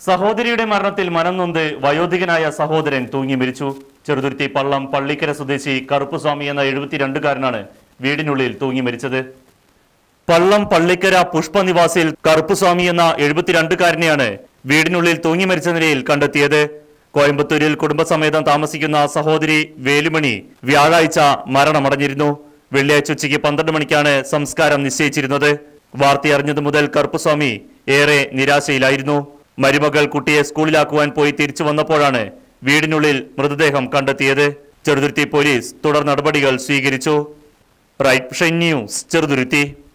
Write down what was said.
സഹോദരിയുടെ മരണത്തിൽ മനം നൊന്ത് വയോധികനായ സഹോദരൻ തൂങ്ങി മരിച്ചു ചെറുതുരുത്തി പള്ളം പള്ളിക്കര സ്വദേശി കറുപ്പുസ്വാമി എന്ന എഴുപത്തിരണ്ടുകാരനാണ് വീടിനുള്ളിൽ തൂങ്ങി മരിച്ചത് പള്ളം പള്ളിക്കര പുഷ്പനിവാസിൽ കറുപ്പുസ്വാമി എന്ന എഴുപത്തിരണ്ടുകാരനെയാണ് വീടിനുള്ളിൽ തൂങ്ങി മരിച്ച നിലയിൽ കണ്ടെത്തിയത് കോയമ്പത്തൂരിൽ കുടുംബസമേതം താമസിക്കുന്ന സഹോദരി വേലുമണി വ്യാഴാഴ്ച മരണമടഞ്ഞിരുന്നു വെള്ളിയാഴ്ച ഉച്ചയ്ക്ക് പന്ത്രണ്ട് മണിക്കാണ് സംസ്കാരം നിശ്ചയിച്ചിരുന്നത് വാർത്തയറിഞ്ഞതു മുതൽ കറുപ്പുസ്വാമി ഏറെ നിരാശയിലായിരുന്നു മരുമകൾ കുട്ടിയെ സ്കൂളിലാക്കുവാൻ പോയി തിരിച്ചു വന്നപ്പോഴാണ് വീടിനുള്ളിൽ മൃതദേഹം കണ്ടെത്തിയത് ചെറുതുരുത്തി പോലീസ് തുടർ നടപടികൾ സ്വീകരിച്ചു റൈറ്റ് ന്യൂസ് ചെറുതുരുത്തി